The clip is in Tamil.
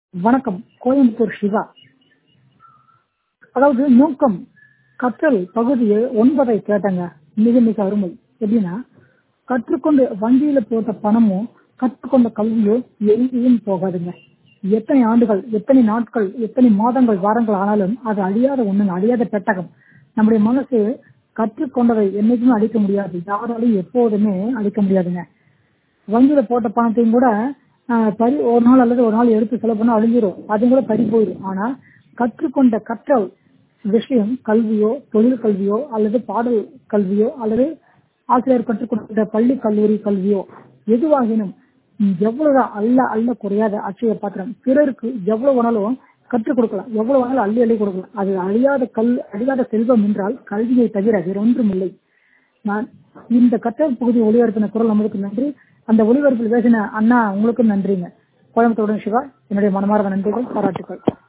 வணக்கம் கோயம்புத்தூர் சிவா அதாவது நோக்கம் கற்றல் பகுதியை ஒன்பதை கேட்டங்க மிக மிக அருமை எப்படின்னா கற்றுக்கொண்டு வங்கியில போட்ட பணமும் கற்றுக்கொண்ட கல்வியோ எங்கேயும் போகாதுங்க எத்தனை ஆண்டுகள் எத்தனை நாட்கள் எத்தனை மாதங்கள் வாரங்கள் ஆனாலும் அது அழியாத ஒண்ணுங்க அழியாத பெட்டகம் நம்முடைய மனசு கற்றுக்கொண்டதை என்னைக்குமே அழிக்க முடியாது யாராலையும் எப்போதுமே அழிக்க முடியாதுங்க வங்கியில போட்ட பணத்தையும் கூட ஆஹ், பறி ஒரு நாள் அல்லது ஒரு நாள் எடுத்து செலவு பண்ணா அழிஞ்சிரும் அதுவும் கூட பறி போயிடும் ஆனா கற்றுக்கொண்ட கற்றல் விஷயம் கல்வியோ தொழில் கல்வியோ அல்லது பாடல் கல்வியோ அல்லது ஆசிரியர் கற்றுக் கொடுக்கிற பள்ளி கல்லூரி கல்வியோ எதுவாகினும் எவ்வளவு அல்ல அல்ல குறையாத அட்சய பாத்திரம் பிறருக்கு எவ்வளவு வேணாலும் கற்றுக் கொடுக்கலாம் எவ்வளவு வேணாலும் அள்ளி அள்ளி கொடுக்கலாம் அது அழியாத கல் அழியாத செல்வம் என்றால் கல்வியை தவிர வேறொன்றும் இல்லை நான் இந்த கற்றல் பகுதி ஒளிபரப்பின குரல் நம்மளுக்கு நன்றி அந்த ஒளிபரப்பில் பேசின அண்ணா உங்களுக்கும் நன்றிங்க கோயம்புத்தூருடன் சிவா என்னுடைய மனமார்ந்த நன்றிகள் பாராட்டுக்கள்